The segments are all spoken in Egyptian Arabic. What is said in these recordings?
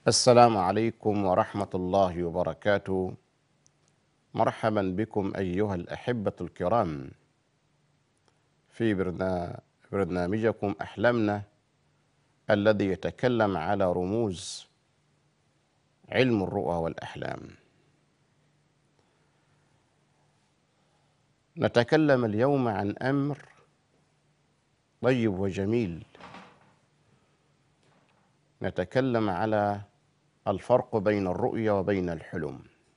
السلام عليكم ورحمة الله وبركاته مرحبا بكم أيها الأحبة الكرام في برنا- برنامجكم أحلامنا الذي يتكلم على رموز علم الرؤى والأحلام نتكلم اليوم عن أمر طيب وجميل نتكلم على الفرق بين الرؤيا وبين الحلم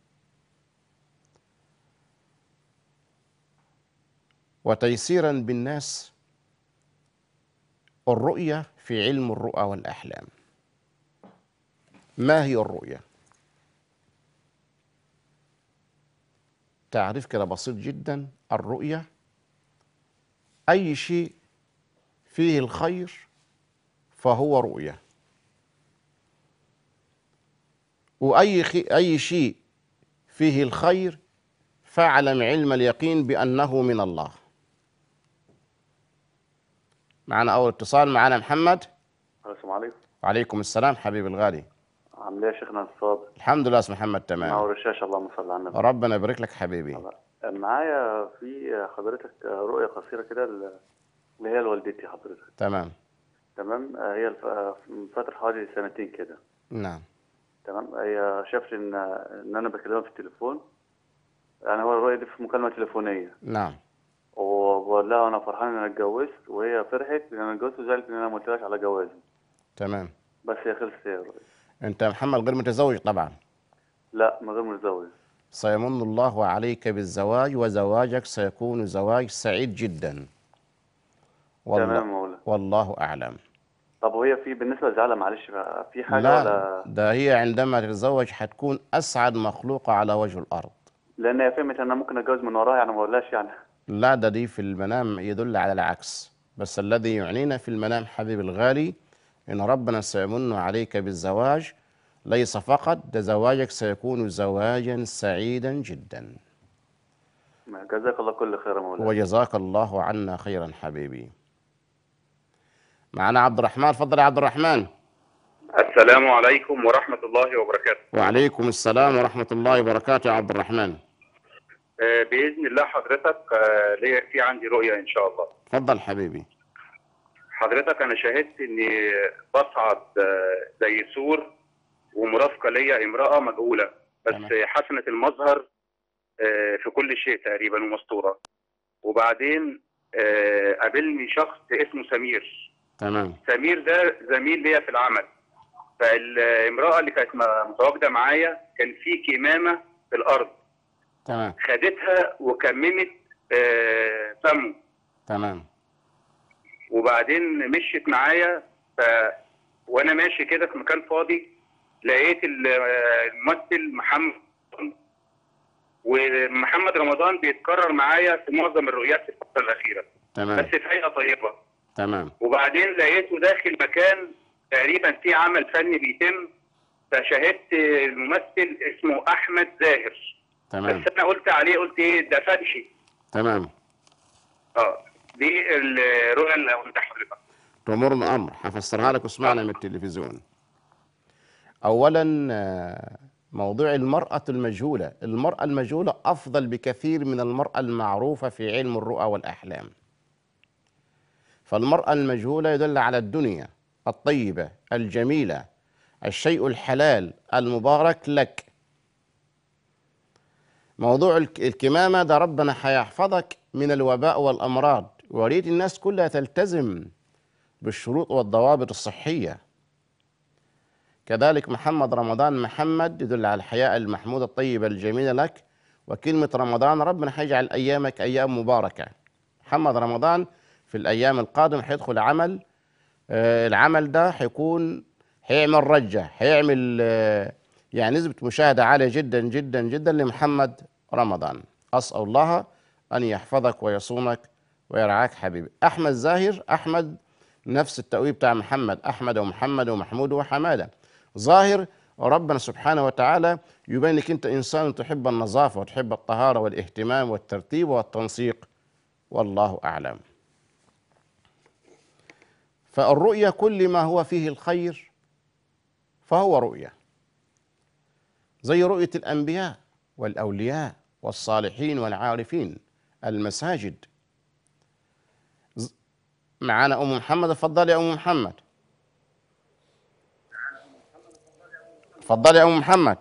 وتيسيرا بالناس الرؤية في علم الرؤى والأحلام ما هي الرؤية؟ تعريف كده بسيط جدا الرؤية أي شيء فيه الخير فهو رؤية وأي خي... أي شيء فيه الخير فاعلم علم اليقين بأنه من الله معنا أول اتصال معنا محمد السلام عليكم وعليكم السلام حبيبي الغالي عامل ايه يا شيخنا الصاد الحمد لله اسم محمد تمام منور الشاشه اللهم صل على النبي ربنا يبارك لك حبيبي معايا في حضرتك رؤيه قصيره كده ل- اللي هي لوالدتي حضرتك تمام تمام هي الف- من فتره حوالي سنتين كده نعم تمام هي شافت ان ان انا بكلمها في التليفون يعني هو الرؤيه دي في مكالمه تليفونيه نعم وبقول لها انا فرحان ان انا اتجوزت وهي فرحت ان انا اتجوزت وزعلت ان انا ما قلتلهاش على جوازي تمام بس هي خلصت هي الرؤيه أنت محمد غير متزوج طبعا لا من غير متزوج سيمن الله عليك بالزواج وزواجك سيكون زواج سعيد جدا تمام والله, مولا والله أعلم طب وهي في بالنسبه لزعلها معلش بقى في حاجه لا ولا ده هي عندما تتزوج حتكون أسعد مخلوقة على وجه الأرض لان هي فهمت ان انا ممكن اتجوز من وراها يعني ما اقولهاش يعني لا ده دي في المنام يدل على العكس بس الذي يعنينا في المنام حبيبي الغالي إن ربنا سيمن عليك بالزواج ليس فقط ده زواجك سيكون زواجا سعيدا جدا جزاك الله كل خير يا مولانا وجزاك الله عنا خيرا حبيبي معنا عبد الرحمن تفضل يا عبد الرحمن السلام عليكم ورحمة الله وبركاته وعليكم السلام ورحمة الله وبركاته يا عبد الرحمن آه، بإذن الله حضرتك آه، ليا في عندي رؤية إن شاء الله تفضل حبيبي حضرتك أنا شاهدت إني بصعد آه، زي سور ومرافقة ليا امرأة مجهولة بس تمام. حسنة المظهر آه، في كل شيء تقريبا ومستورة وبعدين آه، قابلني شخص اسمه سمير تمام سمير ده زميل ليا في العمل فالامرأة اللي كانت م- متواجدة معايا كان في كمامة في الأرض تمام خدتها وكممت آه، فمه تمام وبعدين مشيت معايا ف وانا ماشي كده في مكان فاضي لقيت ال- آه، الممثل محمد ومحمد رمضان بيتكرر معايا في معظم الرؤيات في الفتره الاخيره بس تمام في هيئه طيبه تمام وبعدين لقيته داخل مكان تقريبا في عمل فني بيتم فشاهدت الممثل اسمه احمد زاهر تمام بس انا قلت عليه قلت ايه ده فتشي تمام اه دي الرؤيه اللي قلتها حضرتك تمرنا أمر هفسرها لك واسمعنا من التلفزيون أولا آه، موضوع المرأة المجهولة المرأة المجهولة أفضل بكثير من المرأة المعروفة في علم الرؤى والأحلام فالمرأة المجهولة يدل على الدنيا الطيبة الجميلة الشيء الحلال المبارك لك موضوع الك- الكمامة ده ربنا هيحفظك من الوباء والأمراض وريت الناس كلها تلتزم بالشروط والضوابط الصحية كذلك محمد رمضان محمد يدل على الحياة المحمودة الطيبة الجميلة لك وكلمة رمضان ربنا هيجعل أيامك أيام مباركة محمد رمضان في الأيام القادمة هيدخل عمل آه، العمل ده هيكون هيعمل رجة هيعمل آه، يعني نسبة مشاهدة عالية جدا جدا جدا لمحمد رمضان أسأل الله أن يحفظك ويصونك ويرعاك حبيبي أحمد زاهر أحمد نفس التأويل بتاع محمد أحمد ومحمد ومحمود وحمادة ظاهر ربنا سبحانه وتعالى يبين لك أنت إنسان تحب النظافة وتحب الطهارة والاهتمام والترتيب والتنسيق والله أعلم فالرؤيا كل ما هو فيه الخير فهو رؤية زي رؤية الأنبياء والأولياء والصالحين والعارفين المساجد ز- معانا أم محمد اتفضلي يا أم محمد اتفضلي يا أم محمد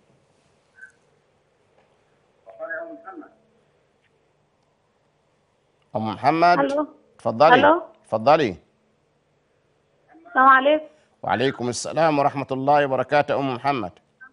أم محمد الو اتفضلي ألو. اتفضلي السلام عليكم وعليكم السلام ورحمة الله وبركاته أم محمد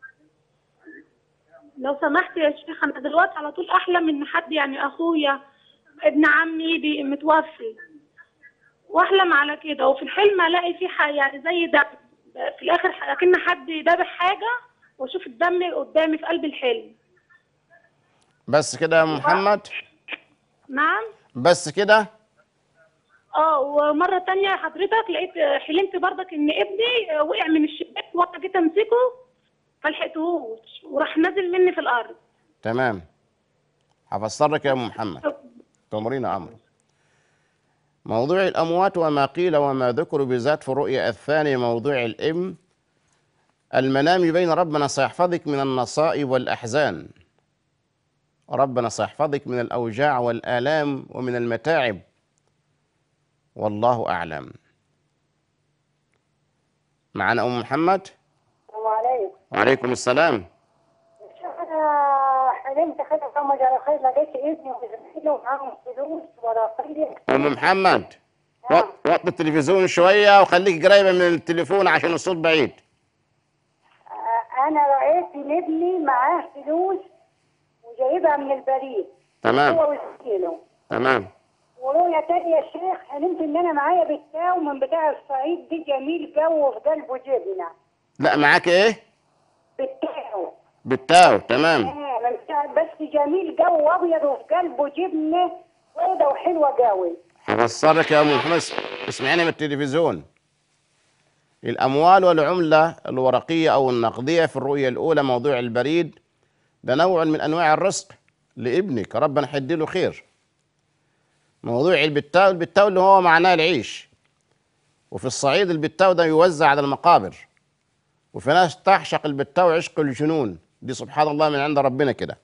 لو سمحت يا شيخ انا دلوقتي على طول احلم ان حد يعني اخويا ابن عمي بي- متوفي واحلم على كده وفي الحلم الاقي في ح- يعني زي دم في الاخر ح- اكن حد ذابح حاجه واشوف الدم قدامي في قلب الحلم بس كده يا أم محمد نعم بس كده اه ومره تانية حضرتك لقيت حلمت برضك ان ابني وقع من الشباك وانا جيت امسكه فلحقتهوش وراح نازل مني في الارض تمام هفسرك يا أم محمد تمرين أمر موضوع الأموات وما قيل وما ذكر بالذات في الرؤيا الثانية موضوع الإم المنام بين ربنا سيحفظك من النصائب والأحزان ربنا سيحفظك من الأوجاع والآلام ومن المتاعب والله أعلم معنا أم محمد السلام عليكم وعليكم السلام انا حلمت كده كما جرى خير لقيت ابني وزميله ومعاهم فلوس ورقيه أم محمد وط- وطي التلفزيون شوية وخليك قريبة من التليفون عشان الصوت بعيد آه، انا رأيت ان ابني معاه فلوس وجايبها من البريد تمام هو وزميله تمام ورؤية تانية يا شيخ حلمت ان انا معايا بتاو من بتاع الصعيد دي جميل جو في قلبه جبنه لا معاك ايه بتاو بالتاو تمام آه، من بتاع- بس جميل جو ابيض وفي قلبه جبنه بيضه وحلوه قوي هفسرك يا ام محمد اسمعيني من التلفزيون الاموال والعمله الورقيه او النقديه في الرؤيه الاولى موضوع البريد ده نوع من انواع الرزق لابنك ربنا هيدي له خير موضوع البتاو البتاو اللي هو معناه العيش وفي الصعيد البتاو ده يوزع على المقابر وفي ناس تعشق البتاو عشق الجنون دي سبحان الله من عند ربنا كده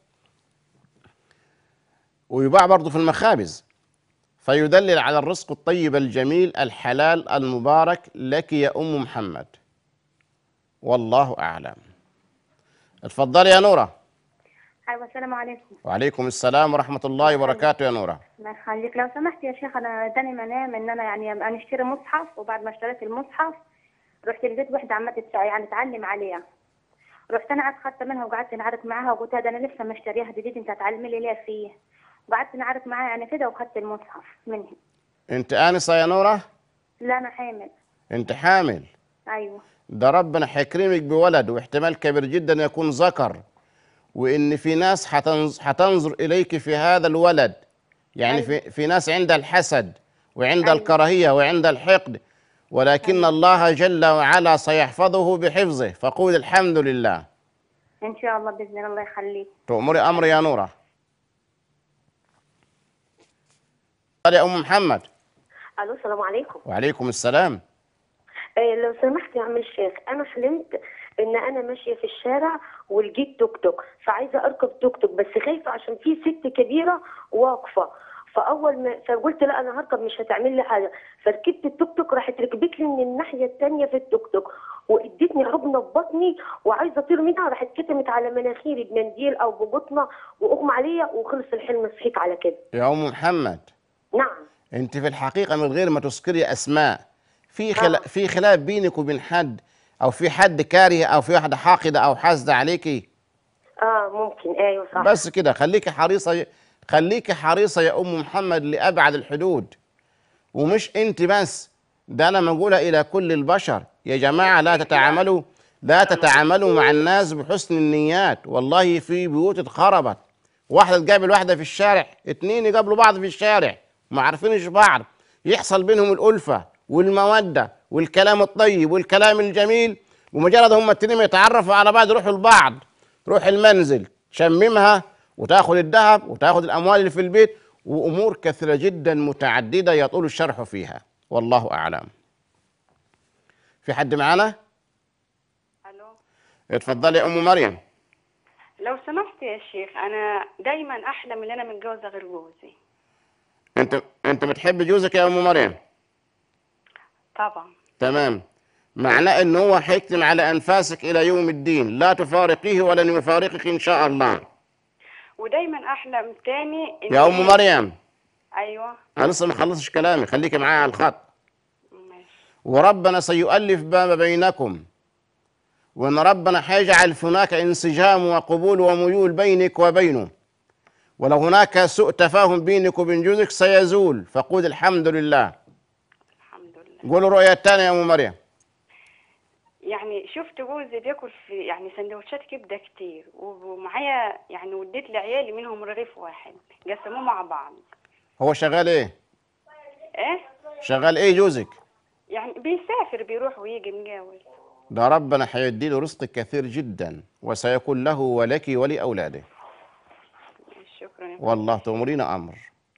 ويباع برضه في المخابز فيدلل على الرزق الطيب الجميل الحلال المبارك لك يا ام محمد والله اعلم اتفضلي يا نوره ايوه السلام عليكم وعليكم السلام ورحمه الله وبركاته يا نوره الله يخليك لو سمحت يا شيخ انا اداني منام ان انا يعني ابقى نشتري مصحف وبعد ما اشتريت المصحف رحت لقيت واحده عماله تتع- يعني تعلم عليها رحت انا قعدت خدت منها وقعدت نعارك معاها وقلت لها ده انا لسه مشتريها جديد انت هتعلمي لي ليه فيه وقعدت نعارك معاها يعني كده وخدت المصحف منها انت انسه يا نوره لا انا حامل انت حامل ايوه ده ربنا هيكرمك بولد واحتمال كبير جدا يكون ذكر وان في ناس هتنظ- هتنظر اليك في هذا الولد يعني في في ناس عندها الحسد وعند أيوة. الكراهيه وعند الحقد ولكن الله جل وعلا سيحفظه بحفظه فقول الحمد لله ان شاء الله باذن الله الله يخليك تؤمري امر يا نوره قال يا ام محمد الو السلام عليكم وعليكم السلام آه لو سمحت يا عم الشيخ انا حلمت ان انا ماشيه في الشارع ولقيت توك توك فعايزه اركب توك توك بس خايفه عشان في ست كبيره واقفه فاول ما فقلت لا انا هركب مش هتعمل لي حاجه فركبت التوك توك راحت ركبت لي من الناحيه الثانيه في التوك توك وادتني عقنه في بطني وعايزه اطير منها راحت كتمت على مناخيري بمنديل او بقطنه واغمى عليا وخلص الحلم صحيت على كده يا ام محمد نعم انت في الحقيقه من غير ما تذكري اسماء في خلا آه. في خلاف بينك وبين حد او في حد كاره او في واحده حاقده او حاسده عليكي اه ممكن ايوه صح بس كده خليكي حريصه خليكي حريصه يا ام محمد لابعد الحدود ومش انت بس ده انا بقولها الى كل البشر يا جماعه لا تتعاملوا لا تتعاملوا مع الناس بحسن النيات والله في بيوت اتخربت واحده تقابل واحده في الشارع اتنين يقابلوا بعض في الشارع ما عارفينش بعض يحصل بينهم الالفه والموده والكلام الطيب والكلام الجميل ومجرد هم التنين يتعرفوا على بعض يروحوا لبعض تروح المنزل تشممها وتاخذ الذهب وتاخذ الاموال اللي في البيت وامور كثيره جدا متعدده يطول الشرح فيها والله اعلم في حد معانا اتفضلي يا ام مريم لو سمحت يا شيخ انا دايما احلم ان انا متجوزه غير جوزي انت انت بتحب جوزك يا ام مريم طبعا تمام معناه ان هو هيكتم على انفاسك الى يوم الدين لا تفارقيه ولن يفارقك ان شاء الله ودايما احلم تاني إن يا ام مريم ايوه انا لسه ما خلصتش كلامي خليكي معايا على الخط ماشي وربنا سيؤلف ما بينكم وان ربنا هيجعل هناك انسجام وقبول وميول بينك وبينه ولو هناك سوء تفاهم بينك وبين جوزك سيزول فقول الحمد لله الحمد لله قولوا رؤية تانية يا ام مريم يعني شفت جوزي بياكل في يعني سندوتشات كبده كتير ومعايا يعني وديت لعيالي منهم رغيف واحد قسموه مع بعض هو شغال ايه ايه شغال ايه جوزك يعني بيسافر بيروح ويجي مجاوز ده ربنا هيديله رزق كثير جدا وسيكون له ولك ولأولاده شكرا يا والله تأمرين أمر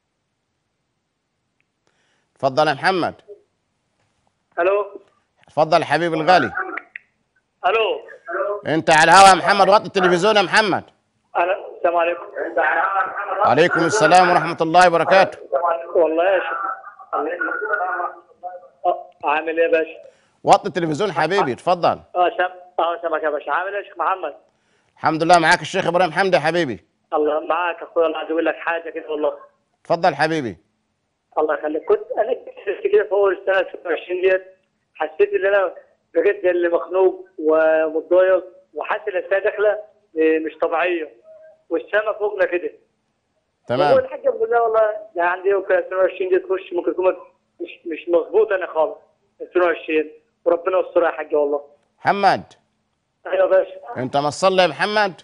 تفضل يا محمد الو تفضل يا حبيبي الغالي الو انت على الهوا يا محمد وطي التلفزيون يا محمد انا السلام عليكم عليكم السلام ورحمة الله وبركاته والله يا شيخ آه، عامل ايه يا باشا؟ وطي التلفزيون حبيبي تفضل اه سم... اه سامعك يا باشا عامل ايه يا شيخ محمد؟ الحمد لله معاك الشيخ ابراهيم حمدي يا حبيبي الله معاك يا اخويا الله عايز اقول لك حاجه كده والله تفضل حبيبي الله يخليك كنت انا كنت كده في اول السنه 26 ديت حسيت ان انا بقيت زي اللي مخنوق ومتضايق وحاسس ان السنه داخله آه، مش طبيعيه والسما فوقنا كده هو تمام الحاجه بالله والله ده عندي يوم كده 22 دي تخش ممكن تكون مش مش مظبوط انا خالص 22 وربنا يسترها يا حاجه والله محمد ايوه يا باشا انت ما تصلي يا محمد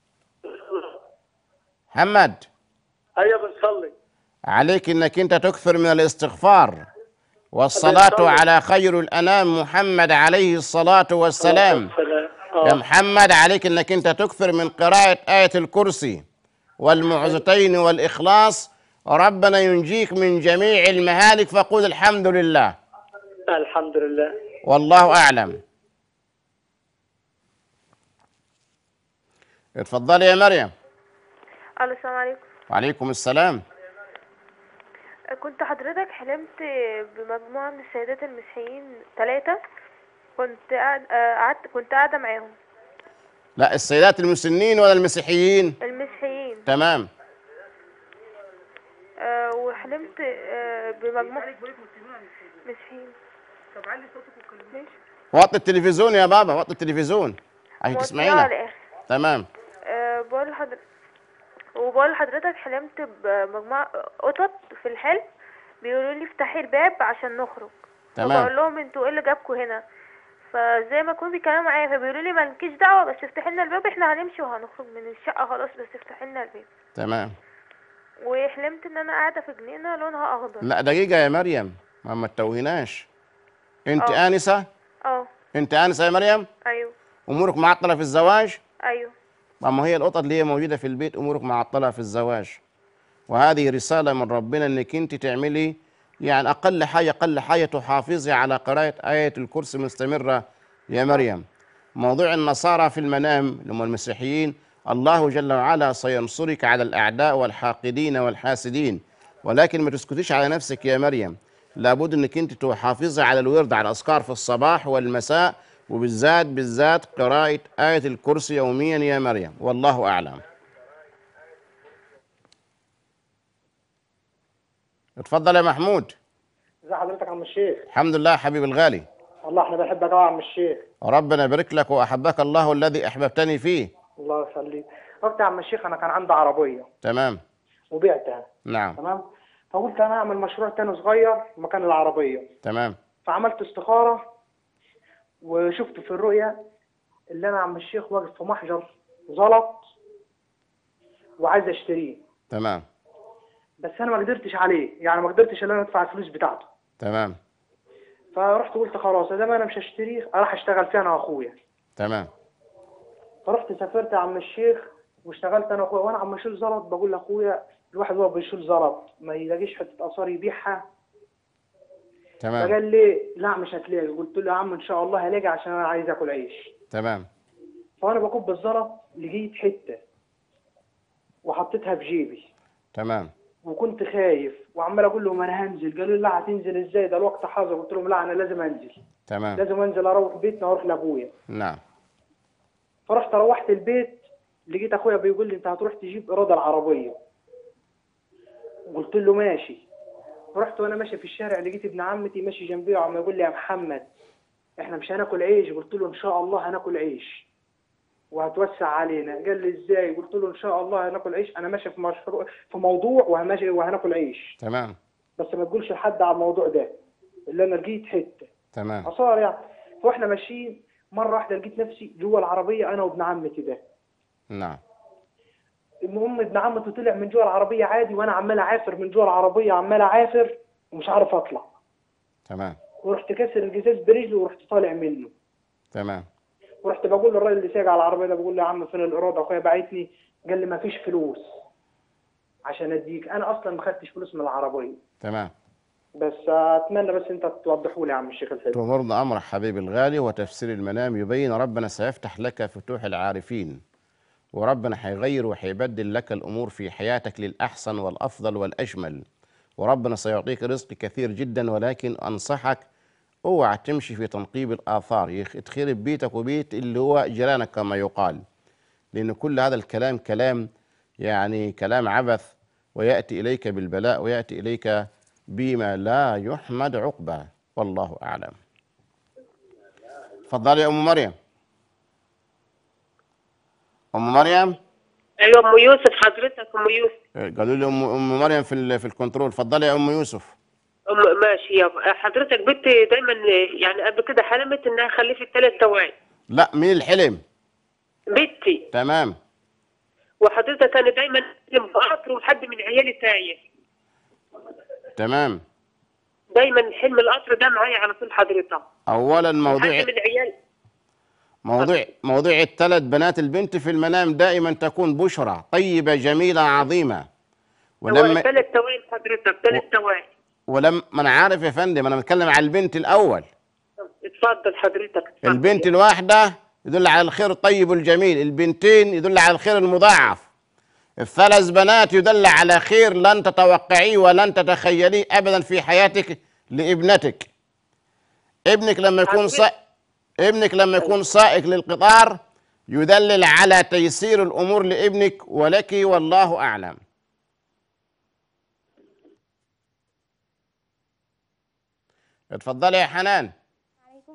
محمد ايوه بنصلي عليك انك انت تكثر من الاستغفار والصلاة على خير الانام محمد عليه الصلاة والسلام السلام يا اه محمد عليك انك انت تكثر من قراءة آية الكرسي والمعوذتين والإخلاص ربنا ينجيك من جميع المهالك فقل الحمد لله الحمد لله والله أعلم اتفضلي يا مريم الو السلام عليكم وعليكم السلام كنت حضرتك حلمت بمجموعة من السيدات المسيحيين ثلاثة كنت قاعد آه، قعدت كنت قاعدة معاهم لا السيدات المسنين ولا المسيحيين المسيحيين تمام آه، وحلمت آه، بمجموعة مسيحيين طب علي صوتك وكلمني وطي التلفزيون يا بابا وطي التلفزيون عشان تسمعينا على الآخر تمام أه بقول لحضرتك وبقول لحضرتك حلمت بمجموعة قطط في الحلم بيقولوا لي افتحي الباب عشان نخرج تمام. فبقول لهم انتوا ايه اللي جابكوا هنا فزي ما يكونوا بيتكلموا معايا فبيقولوا لي مالكيش دعوة بس افتحي لنا الباب احنا هنمشي وهنخرج من الشقة خلاص بس افتحي لنا الباب تمام وحلمت ان انا قاعدة في جنينة لونها اخضر لا دقيقة يا مريم ما ما تتوهناش انت اه. آنسة اه انت آنسة يا مريم ايوه امورك معطلة في الزواج ايوه طب ما هي القطط اللي هي موجودة في البيت امورك معطلة في الزواج وهذه رسالة من ربنا انك انت تعملي يعني اقل حاجة اقل حاجة تحافظي على قراءة آية الكرسي مستمرة يا مريم موضوع النصارى في المنام اللي هم المسيحيين الله جل وعلا سينصرك على الأعداء والحاقدين والحاسدين ولكن ما تسكتيش على نفسك يا مريم لابد انك انت تحافظي على الورد على الاذكار في الصباح والمساء وبالذات بالذات قراءة آية الكرسي يوميا يا مريم والله أعلم اتفضل يا محمود ازي حضرتك يا عم الشيخ الحمد لله حبيب الغالي والله احنا بنحبك قوي يا عم الشيخ ربنا يبارك لك وأحبك الله الذي أحببتني فيه الله يخليك قلت يا عم الشيخ انا كان عندي عربيه تمام وبعتها نعم تمام فقلت انا اعمل مشروع تاني صغير مكان العربيه تمام فعملت استخاره وشفت في الرؤيه اللي انا عم الشيخ واقف في محجر زلط وعايز اشتريه تمام بس انا ما قدرتش عليه يعني ما قدرتش ان انا ادفع الفلوس بتاعته تمام فرحت قلت خلاص يا ما انا مش هشتريه اروح اشتغل فيه انا واخويا تمام فرحت سافرت يا عم الشيخ واشتغلت انا واخويا وانا عم اشيل زلط بقول لاخويا الواحد وهو بيشيل زلط ما يلاقيش حته اثار يبيعها تمام فقال لي لا مش هتلاقي قلت له يا عم ان شاء الله هلاقي عشان انا عايز اكل عيش تمام فانا بكب الزلط لقيت حته وحطيتها في جيبي تمام وكنت خايف وعمال اقول لهم انا هنزل قالوا لي لا هتنزل ازاي ده الوقت حاضر قلت لهم لا انا لازم انزل تمام لازم انزل اروح بيتنا واروح لابويا نعم فرحت روحت البيت لقيت اخويا بيقول لي انت هتروح تجيب اراده العربيه قلت له ماشي رحت وانا ماشي في الشارع لقيت ابن عمتي ماشي جنبي وعم يقول لي يا محمد احنا مش هناكل عيش قلت له ان شاء الله هناكل عيش وهتوسع علينا قال لي ازاي قلت له ان شاء الله هناكل عيش انا ماشي في مشروع في موضوع وهماشي وهناكل عيش تمام بس ما تقولش لحد على الموضوع ده اللي انا لقيت حته تمام اصار يعني واحنا ماشيين مره واحده لقيت نفسي جوه العربيه انا وابن عمتي ده نعم المهم ابن عمتي طلع من جوه العربيه عادي وانا عمال اعافر من جوه العربيه عمال اعافر ومش عارف اطلع تمام ورحت كسر الجزاز برجلي ورحت طالع منه تمام ورحت بقول للراجل اللي سايق على العربيه ده بقول له يا عم فين الاراده اخويا باعتني قال لي ما فيش فلوس عشان اديك انا اصلا ما خدتش فلوس من العربيه تمام بس اتمنى بس انت توضحوا لي يا عم الشيخ الحلو تؤمرنا أمر حبيبي الغالي وتفسير المنام يبين ربنا سيفتح لك فتوح العارفين وربنا هيغير وهيبدل لك الأمور في حياتك للأحسن والأفضل والأجمل وربنا سيعطيك رزق كثير جدا ولكن أنصحك اوعى تمشي في تنقيب الآثار يخ- تخرب بيتك وبيت اللي هو جيرانك كما يقال لأن كل هذا الكلام كلام يعني كلام عبث ويأتي إليك بالبلاء ويأتي إليك بما لا يحمد عقباه والله أعلم تفضلي يا أم مريم أم مريم ايوه ام يوسف حضرتك ام يوسف قالوا لي أم, أم مريم في ال- في الكنترول اتفضلي يا أم يوسف أم ماشي يا حضرتك بنتي دايما يعني قبل كده حلمت انها خلفت ثلاث توائم لا مين الحلم بنتي تمام وحضرتك انا دايما أحلم بقطر وحد من عيالي تايه تمام دايما حلم القطر ده معايا على طول حضرتك أولا موضوع حد من عيال موضوع موضوع الثلاث بنات البنت في المنام دائما تكون بشرى طيبة جميلة عظيمة ولما ثلاث توائم حضرتك ثلاث توائم ولما ما انا عارف يا فندم انا بتكلم على البنت الاول اتفضل حضرتك اتفضل. البنت الواحدة يدل على الخير الطيب الجميل البنتين يدل على الخير المضاعف الثلاث بنات يدل على خير لن تتوقعيه ولن تتخيليه ابدا في حياتك لابنتك ابنك لما يكون صا... ابنك لما يكون سائق للقطار يدلل على تيسير الامور لابنك ولك والله اعلم اتفضلي يا حنان عليكم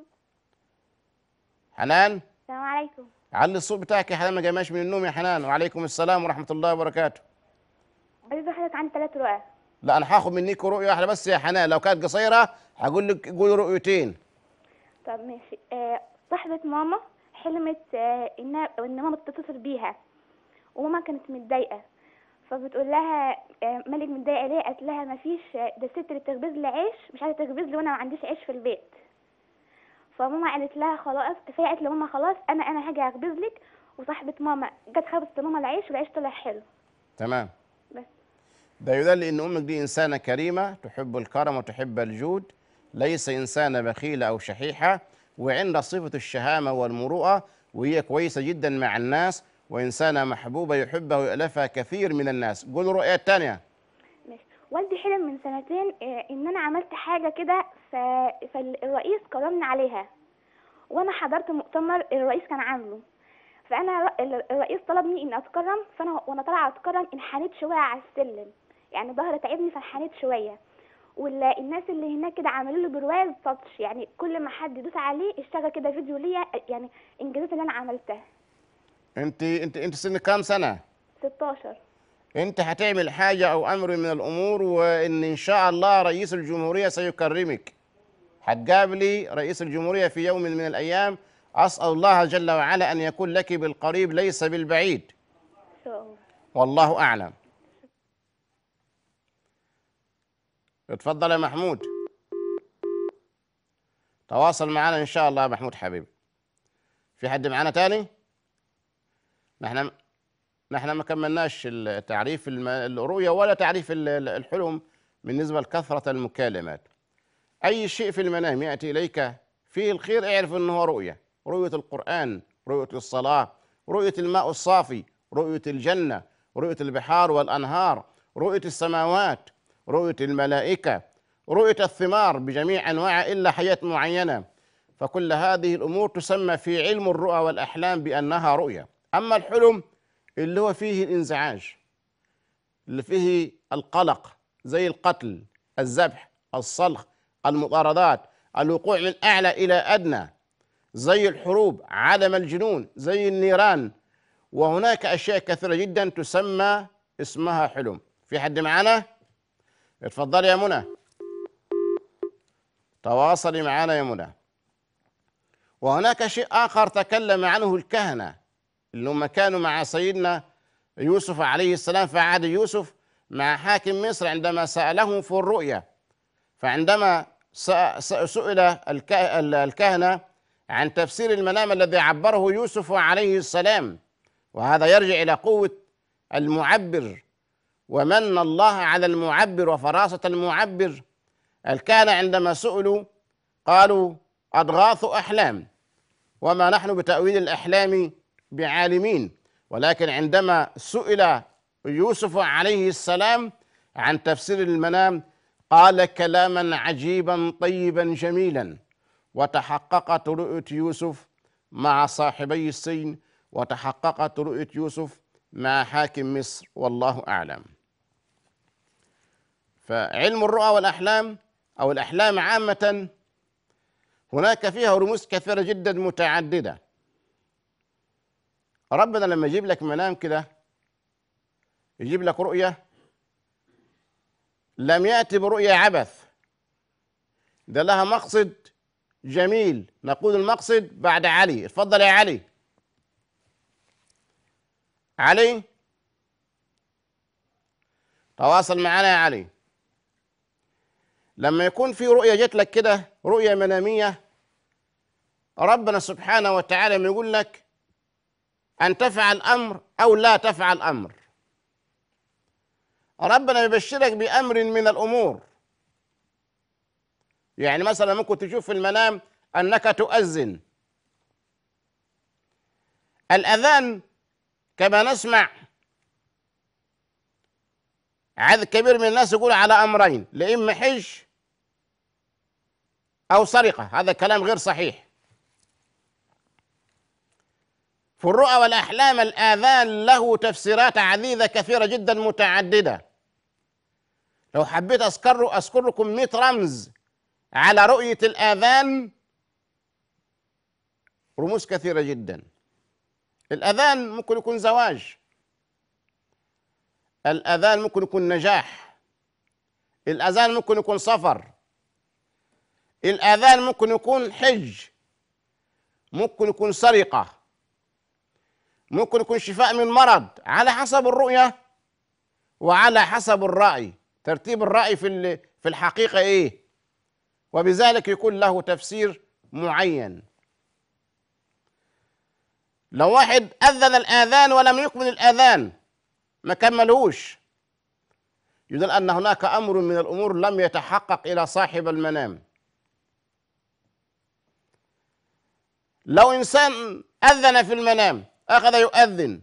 حنان السلام عليكم علي الصوت بتاعك يا حنان ما جايماش من النوم يا حنان وعليكم السلام ورحمه الله وبركاته عايزة حضرتك عندي ثلاث رؤى لا انا هاخد منك رؤيه واحده بس يا حنان لو كانت قصيره هقول لك قولي رؤيتين طب ماشي آه صاحبة ماما حلمت آه إنها إن ماما بتتصل بيها وماما كانت متضايقة فبتقول لها آه مالك متضايقة ليه؟ قالت لها مفيش آه، ده الست اللي بتخبز لي عيش مش عايزة تخبز لي وأنا ما عنديش عيش في البيت فماما قالت لها خلاص فهي قالت لماما خلاص أنا أنا هاجي أخبز لك وصاحبة ماما جت خبزت لماما العيش والعيش طلع حلو تمام بس ده يدل ان امك دي انسانه كريمه تحب الكرم وتحب الجود ليس انسانه بخيله او شحيحه وعندها صفه الشهامه والمروءه وهي كويسه جدا مع الناس وانسانه محبوبه يحبها ويألفها كثير من الناس قول الرؤيه الثانيه ماشي والدي حلم من سنتين آه، ان انا عملت حاجه كده ف- فالرئيس كرمني عليها وانا حضرت مؤتمر الرئيس كان عامله فانا ر- ال- الرئيس طلبني اني اتكرم فانا وانا طالعه اتكرم انحنيت شويه على السلم يعني ظهري تعبني فانحنيت شويه والناس اللي هناك كده عملوا لي برواز تاتش يعني كل ما حد يدوس عليه اشتغل كده فيديو ليا يعني انجازات اللي انا عملتها انت انت انت سنك كام سنه 16 انت هتعمل حاجه او امر من الامور وان ان شاء الله رئيس الجمهوريه سيكرمك هتقابلي رئيس الجمهوريه في يوم من الايام اسال الله جل وعلا ان يكون لك بالقريب ليس بالبعيد ان شاء الله والله اعلم اتفضل يا محمود تواصل معنا ان شاء الله يا محمود حبيبي في حد معنا تاني نحن نحن ما كملناش التعريف الم- الرؤيا ولا تعريف ال- ال- الحلم بالنسبه لكثره المكالمات اي شيء في المنام ياتي اليك فيه الخير اعرف انه هو رؤيه رؤيه القران رؤية الصلاة رؤية الماء الصافي رؤية الجنة رؤية البحار والأنهار رؤية السماوات رؤية الملائكة رؤية الثمار بجميع أنواعها إلا حياة معينة فكل هذه الأمور تسمى في علم الرؤى والأحلام بأنها رؤية أما الحلم اللي هو فيه الانزعاج اللي فيه القلق زي القتل الذبح الصلخ المطاردات الوقوع من أعلى إلى أدنى زي الحروب عدم الجنون زي النيران وهناك أشياء كثيرة جدا تسمى اسمها حلم في حد معانا اتفضل يا منى تواصلي معنا يا منى وهناك شيء آخر تكلم عنه الكهنة اللي هم كانوا مع سيدنا يوسف عليه السلام في عهد يوسف مع حاكم مصر عندما سألهم في الرؤيا فعندما س- س- سئل الك- ال- الكهنة عن تفسير المنام الذي عبره يوسف عليه السلام وهذا يرجع إلى قوة المعبر ومن الله على المعبر وفراسة المعبر الكهنة عندما سئلوا قالوا أضغاث أحلام وما نحن بتأويل الأحلام بعالمين ولكن عندما سئل يوسف عليه السلام عن تفسير المنام قال كلاما عجيبا طيبا جميلا وتحققت رؤية يوسف مع صاحبي السجن وتحققت رؤية يوسف مع حاكم مصر والله أعلم فعلم الرؤى والأحلام أو الأحلام عامة هناك فيها رموز كثيرة جدا متعددة ربنا لما يجيب لك منام كده يجيب لك رؤية لم يأتي برؤية عبث ده لها مقصد جميل نقول المقصد بعد علي اتفضل يا علي علي تواصل معنا يا علي لما يكون في رؤية جت لك كده رؤية منامية ربنا سبحانه وتعالى يقول لك أن تفعل أمر أو لا تفعل أمر ربنا يبشرك بأمر من الأمور يعني مثلا ممكن تشوف في المنام أنك تؤذن الأذان كما نسمع عدد كبير من الناس يقول على أمرين لإما حج أو سرقة هذا كلام غير صحيح في الرؤى والأحلام الآذان له تفسيرات عديدة كثيرة جدا متعددة لو حبيت أذكر أذكر لكم 100 رمز على رؤية الآذان رموز كثيرة جدا الأذان ممكن يكون زواج الأذان ممكن يكون نجاح الأذان ممكن يكون سفر الأذان ممكن يكون حج ممكن يكون سرقة ممكن يكون شفاء من مرض على حسب الرؤية وعلى حسب الرأي ترتيب الرأي في ال- في الحقيقة إيه وبذلك يكون له تفسير معين لو واحد أذن الآذان ولم يكمل الآذان ما كملهوش يدل أن هناك أمر من الأمور لم يتحقق إلى صاحب المنام لو إنسان أذن في المنام أخذ يؤذن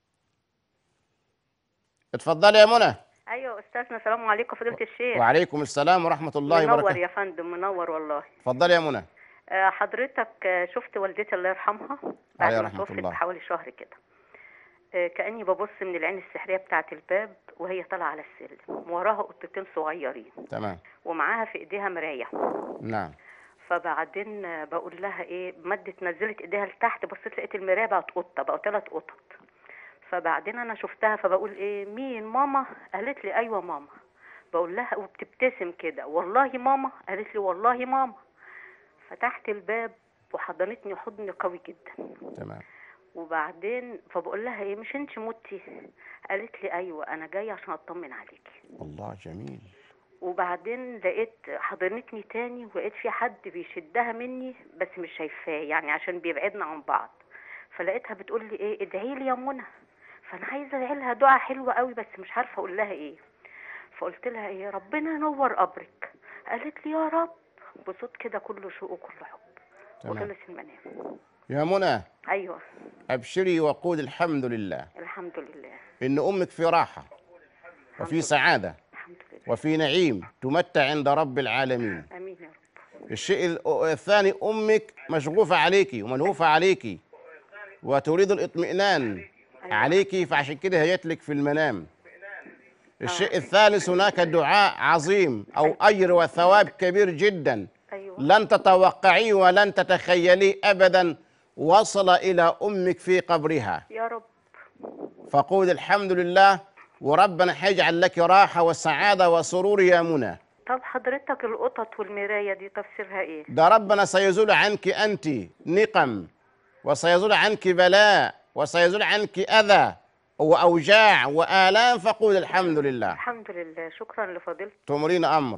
اتفضل يا منى ايوه استاذنا السلام عليكم فضيله الشيخ وعليكم السلام ورحمة الله منور وبركاته يا فندم منور والله اتفضل يا منى آه، حضرتك آه، شفت والدتي الله يرحمها بعد عليه ما رحمة توفت الله. بحوالي شهر كده آه، كاني ببص من العين السحريه بتاعه الباب وهي طالعه على السلم وراها قطتين صغيرين تمام ومعاها في ايديها مرايه نعم فبعدين آه، بقول لها ايه مدت نزلت ايديها لتحت بصيت لقيت المرايه بقت قطه بقوا ثلاث قطط فبعدين انا شفتها فبقول ايه مين ماما قالت لي ايوه ماما بقول لها وبتبتسم كده والله ماما قالت لي والله ماما فتحت الباب وحضنتني حضن قوي جدا تمام وبعدين فبقول لها ايه مش انت متي قالت لي ايوه انا جايه عشان اطمن عليكي الله جميل وبعدين لقيت حضنتني تاني ولقيت في حد بيشدها مني بس مش شايفاه يعني عشان بيبعدنا عن بعض فلقيتها بتقول لي ايه ادعي لي يا منى فانا عايزه ادعي لها دعاء حلوه قوي بس مش عارفه اقول لها ايه فقلت لها ايه ربنا ينور قبرك قالت لي يا رب بصوت كده كله شوق وكله حب تمام وخلص المنام يا منى ايوه أبشري وقول الحمد لله الحمد لله إن أمك في راحة وفي سعادة وفي نعيم تمتع عند رب العالمين امين يا رب الشيء ال- الثاني أمك مشغوفة عليكي وملهوفة عليكي وتريد الاطمئنان عليكي فعشان كده هي جت لك في المنام الشيء الثالث هناك دعاء عظيم أو أجر وثواب كبير جدا ايوه لن تتوقعيه ولن تتخيليه أبدا وصل إلى أمك في قبرها يا رب فقول الحمد لله وربنا هيجعل لك راحة وسعادة وسرور يا منى طب حضرتك القطط والمرايه دي تفسيرها ايه ده ربنا سيزول عنك أنت نقم وسيزول عنك بلاء وسيزول عنك أذى وأوجاع وآلام فقول الحمد لله الحمد لله شكرا لفضيلتك تؤمرين أمر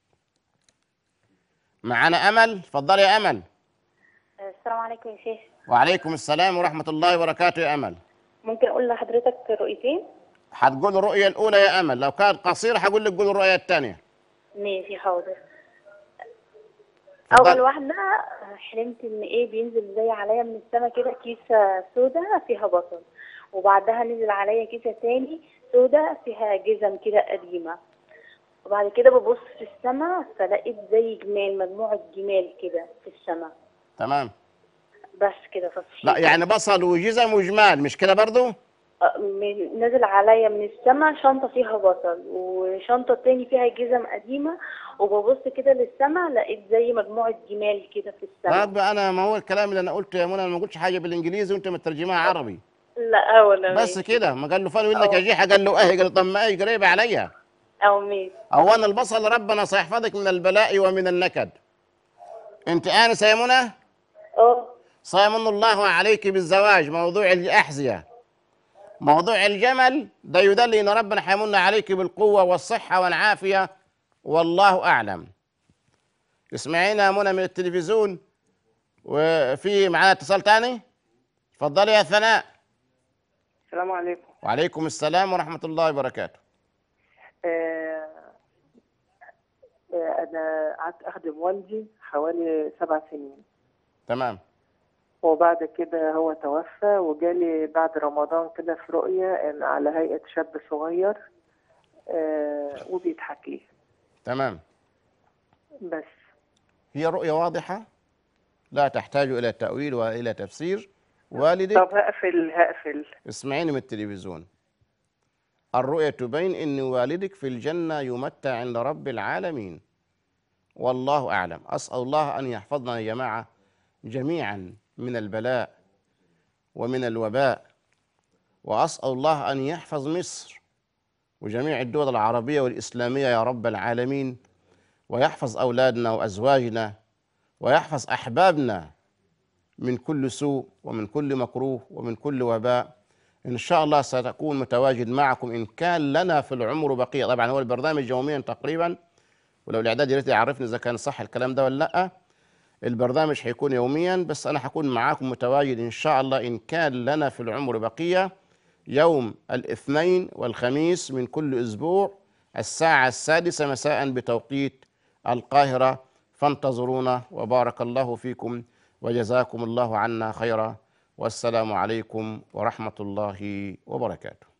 معنا أمل اتفضلي يا أمل السلام عليكم يا شيخ وعليكم السلام ورحمة الله وبركاته يا أمل ممكن اقول لحضرتك رؤيتين هتقول الرؤية الأولى يا أمل لو كانت قصيرة هقول لك قول الرؤية الثانية ماشي حاضر اتفضل. اول واحده حلمت ان ايه بينزل زي عليا من السما كده كيسه سودا فيها بصل وبعدها نزل عليا كيسه تاني سودا فيها جزم كده قديمه وبعد كده ببص في السما فلقيت زي جمال مجموعه جمال كده في السما تمام بس كده فصل لا يعني بصل وجزم وجمال مش كده برضو من- نزل عليا من السما شنطة فيها بصل وشنطة تاني فيها جزم قديمة وببص كده للسما لقيت زي مجموعة جمال كده في السما طب انا ما هو الكلام اللي انا قلته يا منى انا ما قلتش حاجه بالانجليزي وانت مترجمها عربي لا أولا بس كده ما قال له فلو انك اجيحه قال له ايه قال له طب ما ايه قريبه عليا أو ميت اولا البصل ربنا سيحفظك من البلاء ومن النكد انت انسه يا منى اه سيمن الله عليك بالزواج موضوع الاحذيه موضوع الجمل ده يدل ان ربنا حيمن عليك بالقوه والصحه والعافيه والله اعلم اسمعينا يا منى من التلفزيون وفي معانا اتصال تاني اتفضلي يا ثناء السلام عليكم وعليكم السلام ورحمه الله وبركاته آه آه أنا قعدت أخدم والدي حوالي سبع سنين تمام وبعد كده هو توفى وجالي بعد رمضان كده في رؤية إن على هيئة شاب صغير آه وبيضحك لي تمام بس هي رؤيه واضحه لا تحتاج الى تاويل والى تفسير والدك طب هقفل هقفل اسمعيني من التلفزيون الرؤية تبين أن والدك في الجنة يمتع عند رب العالمين والله أعلم أسأل الله أن يحفظنا يا جماعة جميعا من البلاء ومن الوباء وأسأل الله أن يحفظ مصر وجميع الدول العربية والإسلامية يا رب العالمين ويحفظ أولادنا وأزواجنا ويحفظ أحبابنا من كل سوء ومن كل مكروه ومن كل وباء إن شاء الله ستكون متواجد معكم إن كان لنا في العمر بقية طبعا هو البرنامج يوميا تقريبا ولو الإعداد يا ريت يعرفني إذا كان صح الكلام ده ولا لأ البرنامج هيكون يوميا بس أنا هكون معاكم متواجد إن شاء الله إن كان لنا في العمر بقية يوم الاثنين والخميس من كل أسبوع الساعة السادسة مساء بتوقيت القاهرة فانتظرونا وبارك الله فيكم وجزاكم الله عنا خيرا والسلام عليكم ورحمة الله وبركاته